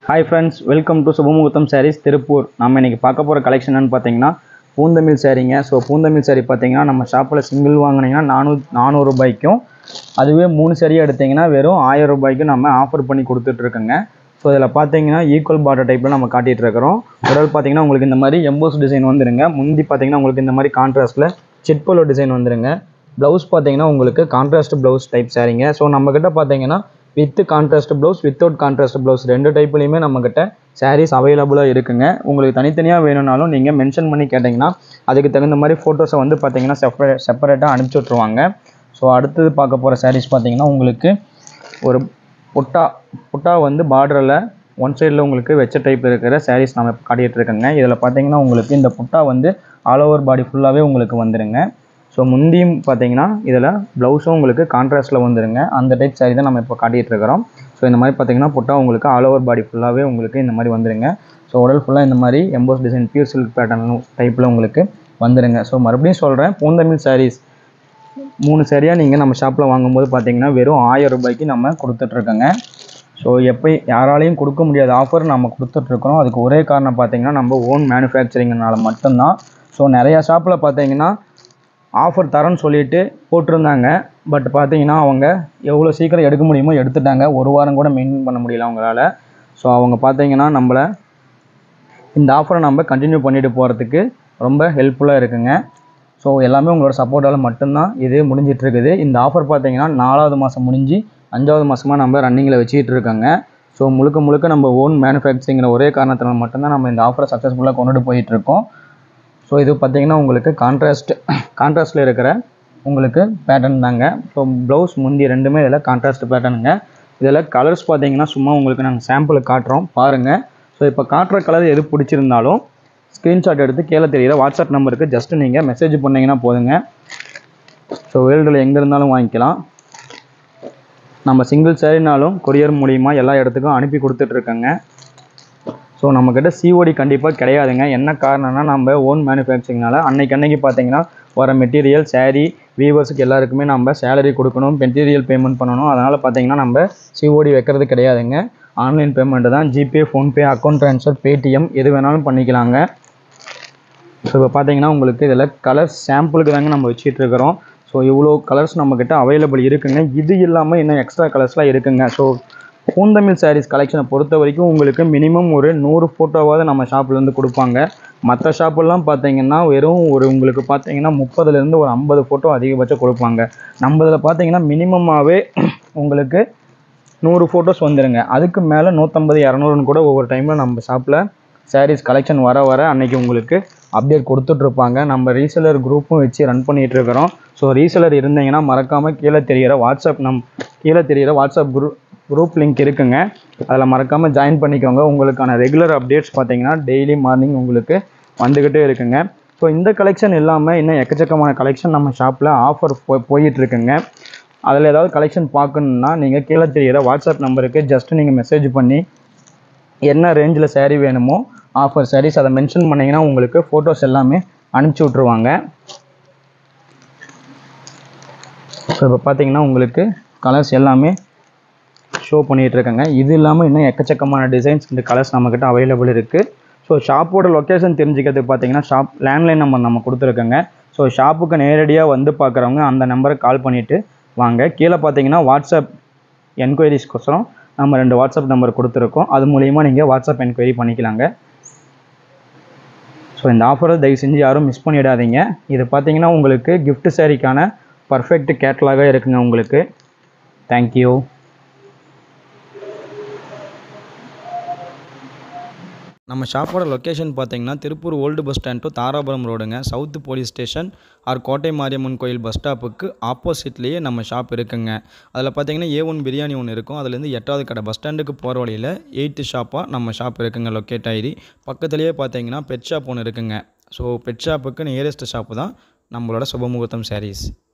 hi friends welcome to Subamuhurtham sarees Tiruppur நம்ம இன்னைக்கு பார்க்க போகிற கலெக்ஷன் பார்த்தீங்கன்னா பூந்தமிழ் சாரீங்க ஸோ பூந்தமிழ் சாரீ பார்த்தீங்கன்னா நம்ம ஷாப்பில் சிங்கிள் வாங்கினீங்கன்னா நானூ நானூறு ரூபாய்க்கும் அதுவே மூணு சரியாக எடுத்தீங்கன்னா வெறும் ஆயிரம் ரூபாய்க்கு நம்ம ஆஃபர் பண்ணி கொடுத்துட்ருக்கோங்க ஸோ இதில் பார்த்தீங்கன்னா ஈக்குவல் பார்டர் டைப்பில் நம்ம காட்டிகிட்டு இருக்கிறோம் உடல் பார்த்தீங்கன்னா உங்களுக்கு இந்த மாதிரி எம்போஸ் டிசைன் வந்துருங்க முந்தி பார்த்தீங்கன்னா உங்களுக்கு இந்த மாதிரி கான்ட்ராஸ்ட்டில் சிட்போலோ டிசைன் வந்துருங்க ப்ளவுஸ் பார்த்தீங்கன்னா உங்களுக்கு கான்ட்ராஸ்ட் ப்ளவுஸ் டைப் சாரீங்க ஸோ நம்மக்கிட்ட பார்த்தீங்கன்னா with contrast blouse without contrast blouse ரெண்டு டைப்லையுமே நம்மக்கிட்ட சாரீஸ் அவைலபிளாக இருக்குங்க உங்களுக்கு தனித்தனியாக வேணும்னாலும் நீங்கள் மென்ஷன் பண்ணி கேட்டிங்கன்னா அதுக்கு தகுந்த மாதிரி ஃபோட்டோஸை வந்து பார்த்தீங்கன்னா செப்பரே செப்பரேட்டாக அனுப்பிச்சி விட்ருவாங்க ஸோ அடுத்தது பார்க்க போகிற சாரீஸ் பார்த்தீங்கன்னா உங்களுக்கு ஒரு புட்டா புட்டா வந்து பார்டரில் ஒன் சைடில் உங்களுக்கு வெச்ச டைப் இருக்கிற சாரீஸ் நம்ம காட்டிகிட்டு இருக்கோங்க இதில் பார்த்தீங்கன்னா உங்களுக்கு இந்த புட்டா வந்து ஆல் ஓவர் பாடி ஃபுல்லாகவே உங்களுக்கு வந்துருங்க ஸோ முந்தியும் பார்த்தீங்கன்னா இதில் ப்ளவுஸும் உங்களுக்கு கான்ட்ராஸ்ட்டில் வந்துருங்க அந்த டைப் saree தான் நம்ம இப்போ காட்டிகிட்டு இருக்கிறோம் ஸோ இந்த மாதிரி பார்த்தீங்கன்னா புட்டா உங்களுக்கு ஆல் ஓவர் பாடி ஃபுல்லாகவே உங்களுக்கு இந்த மாதிரி வந்துருங்க ஸோ உடல் ஃபுல்லாக இந்த மாதிரி emboss design pure silk pattern டைப்பில் உங்களுக்கு வந்துருங்க ஸோ மறுபடியும் சொல்கிறேன் பூந்தமிழ் sarees மூணு சரியாக நீங்கள் நம்ம ஷாப்பில் வாங்கும்போது பார்த்தீங்கன்னா வெறும் ஆயிரம் ரூபாய்க்கு நம்ம கொடுத்துட்ருக்கோங்க ஸோ எப்போ யாராலையும் கொடுக்க முடியாத ஆஃபர் நம்ம கொடுத்துட்ருக்குறோம் அதுக்கு ஒரே காரணம் பார்த்தீங்கன்னா நம்ம ஓன் மேனுஃபேக்சரிங்னால மட்டும்தான் ஸோ நிறையா ஷாப்பில் பார்த்தீங்கன்னா ஆஃபர் தரேன்னு சொல்லிட்டு போட்டிருந்தாங்க பட் பார்த்தீங்கன்னா அவங்க எவ்வளோ சீக்கிரம் எடுக்க முடியுமோ எடுத்துட்டாங்க ஒரு வாரம் கூட மெயின்டைன் பண்ண முடியல அவங்களால ஸோ அவங்க பார்த்தீங்கன்னா நம்மளை இந்த ஆஃபரை நம்ம கண்டினியூ பண்ணிட்டு போகிறதுக்கு ரொம்ப ஹெல்ப்ஃபுல்லாக இருக்குங்க ஸோ எல்லாமே உங்களோட சப்போர்ட்டால் மட்டும்தான் இது முடிஞ்சிட்டு இருக்குது இந்த ஆஃபர் பார்த்தீங்கன்னா நாலாவது மாதம் முடிஞ்சு அஞ்சாவது மாதமாக நம்ம ரன்னிங்கில் வச்சுக்கிட்டு இருக்கோங்க ஸோ முழுக்க முழுக்க நம்ம ஓன் மேனுஃபேக்சரிங்கிற ஒரே காரணத்தினால மட்டும்தான் நம்ம இந்த ஆஃபரை சக்ஸஸ்ஃபுல்லாக கொண்டுட்டு போயிட்டு இருக்கோம் ஸோ இது பார்த்தீங்கன்னா உங்களுக்கு கான்ட்ராஸ்ட் கான்ட்ராஸ்ட்டில் இருக்கிற உங்களுக்கு பேட்டர்ன் தாங்க ஸோ ப்ளவுஸ் முந்தி ரெண்டுமே இதில் கான்ட்ராஸ்ட் பேட்டர்னுங்க இதில் கலர்ஸ் பார்த்தீங்கன்னா சும்மா உங்களுக்கு நாங்கள் சாம்பிளுக்கு காட்டுறோம் பாருங்கள் ஸோ இப்போ காட்டுற கலர் எது பிடிச்சிருந்தாலும் ஸ்க்ரீன்ஷாட் எடுத்து கீழே தெரியுற வாட்ஸ்அப் நம்பருக்கு ஜஸ்ட் நீங்கள் மெசேஜ் பண்ணிங்கன்னா போதுங்க ஸோ வேர்ல்டில் எங்கே இருந்தாலும் வாங்கிக்கலாம் நம்ம சிங்கிள் சேரீனாலும் கொரியர் மூலிமா எல்லா இடத்துக்கும் அனுப்பி கொடுத்துட்ருக்கோங்க ஸோ நம்மக்கிட்ட சிஓடி கண்டிப்பாக கிடையாதுங்க என்ன காரணம்னா நம்ம ஓன் மேனுஃபேக்சரிங்னால அன்னைக்கு அன்னைக்கு பார்த்தீங்கன்னா வர மெட்டீரியல் saree வீவர்ஸுக்கு எல்லாருக்குமே நம்ம சேலரி கொடுக்கணும் மெட்டீரியல் பேமெண்ட் பண்ணணும் அதனால் பார்த்தீங்கன்னா நம்ம சிஓடி வைக்கிறது கிடையாதுங்க ஆன்லைன் பேமெண்ட்டு தான் GPay PhonePe account transfer Paytm எது வேணாலும் பண்ணிக்கலாங்க ஸோ இப்போ பார்த்தீங்கன்னா உங்களுக்கு இதில் கலர்ஸ் சாம்பிளுக்கு தாங்க நம்ம வச்சுட்டு இருக்கிறோம் ஸோ இவ்வளோ கலர்ஸ் நம்மக்கிட்ட அவைலபிள் இருக்குங்க இது இல்லாமல் இன்னும் எக்ஸ்ட்ரா கலர்ஸ்லாம் இருக்குங்க ஸோ பூந்தமிழ் சாரீஸ் கலெக்ஷனை பொறுத்த வரைக்கும் உங்களுக்கு மினிமம் ஒரு நூறு ஃபோட்டோவாவது நம்ம ஷாப்லேருந்து கொடுப்பாங்க மற்ற ஷாப்பெல்லாம் பார்த்தீங்கன்னா வெறும் ஒரு உங்களுக்கு பார்த்தீங்கன்னா முப்பதுலேருந்து ஒரு ஐம்பது ஃபோட்டோ அதிகபட்சம் கொடுப்பாங்க நம்ம இதில் பார்த்தீங்கன்னா மினிமமாகவே உங்களுக்கு நூறு ஃபோட்டோஸ் வந்துருங்க அதுக்கு மேலே நூற்றம்பது இரநூறுன்னு கூட ஒவ்வொரு டைமில் நம்ம ஷாப்பில் சாரீஸ் கலெக்ஷன் வர வர அன்னைக்கு உங்களுக்கு அப்டேட் கொடுத்துட்ருப்பாங்க நம்ம ரீசெலர் குரூப்பும் வச்சு ரன் பண்ணிகிட்டு இருக்கிறோம் ஸோ ரீசெலர் இருந்தீங்கன்னா மறக்காமல் கீழே தெரிகிற வாட்ஸ்அப் நம் கீழே தெரிகிற வாட்ஸ்அப் குரூப் குரூப் லிங்க் இருக்குங்க அதில் மறக்காமல் ஜாயின் பண்ணிக்கோங்க உங்களுக்கான ரெகுலர் அப்டேட்ஸ் பார்த்தீங்கன்னா டெய்லி மார்னிங் உங்களுக்கு வந்துக்கிட்டே இருக்குங்க ஸோ இந்த கலெக்ஷன் இல்லாமல் இன்னும் எக்கச்சக்கமான கலெக்ஷன் நம்ம ஷாப்பில் ஆஃபர் போ போயிட்டுருக்குங்க அதில் ஏதாவது கலெக்ஷன் பார்க்கணுன்னா நீங்கள் கீழே தெரிகிற வாட்ஸ்அப் நம்பருக்கு ஜஸ்ட் நீங்கள் மெசேஜ் பண்ணி என்ன ரேஞ்சில் saree வேணுமோ ஆஃபர் சாரீஸ் அதை மென்ஷன் பண்ணிங்கன்னா உங்களுக்கு ஃபோட்டோஸ் எல்லாமே அனுப்பிச்சி விட்ருவாங்க ஸோ இப்போ பார்த்தீங்கன்னா உங்களுக்கு கலர்ஸ் எல்லாமே ஷோ பண்ணிகிட்டு இருக்கேங்க இது இல்லாமல் இன்னும் எக்கச்சக்கமான டிசைன்ஸ் இந்த கலர்ஸ் நம்மக்கிட்ட அவைலபிள் இருக்குது ஸோ ஷாப்போட லொக்கேஷன் தெரிஞ்சுக்கிறதுக்கு பார்த்தீங்கன்னா ஷாப் லேண்ட்லைன் நம்பர் நம்ம கொடுத்துருக்கோங்க ஸோ ஷாப்புக்கு நேரடியாக வந்து பார்க்குறவங்க அந்த நம்பருக்கு கால் பண்ணிவிட்டு வாங்க கீழே பார்த்தீங்கன்னா வாட்ஸ்அப் என்கொயரிஸ்க்கோசரம் நம்ம ரெண்டு வாட்ஸ்அப் நம்பர் கொடுத்துருக்கோம் அது மூலிமா நீங்கள் வாட்ஸ்அப் என்கொயரி பண்ணிக்கலாங்க ஸோ இந்த ஆஃபரை தயவு செஞ்சு யாரும் மிஸ் பண்ணிடாதீங்க இது பார்த்தீங்கன்னா உங்களுக்கு gift சாரிக்கான பர்ஃபெக்ட் கேட்லாகாக இருக்குங்க உங்களுக்கு தேங்க்யூ நம்ம ஷாப்போட லொக்கேஷன் பார்த்தீங்கன்னா Tiruppur old bus stand to Dharapuram ரோடுங்க சவுத் போலீஸ் ஸ்டேஷன் ஆர் கோட்டை மாரியம்மன் கோயில் பஸ் ஸ்டாப்புக்கு ஆப்போசிட்லேயே நம்ம ஷாப் இருக்குங்க அதில் பார்த்தீங்கன்னா ஏ ஒன் பிரியாணி ஒன்று இருக்கும் அதுலேருந்து எட்டாவது கடை பஸ் ஸ்டாண்டுக்கு போகிற வழியில் எயித்து ஷாப்பாக நம்ம ஷாப் இருக்குங்க லொக்கேட் ஆகி பக்கத்துலேயே பார்த்தீங்கன்னா பெட் ஷாப் ஒன்று இருக்குங்க ஸோ பெட் ஷாப்புக்கு நியரஸ்ட் ஷாப்பு தான் நம்மளோட சுபமுகூர்த்தம் சாரீஸ்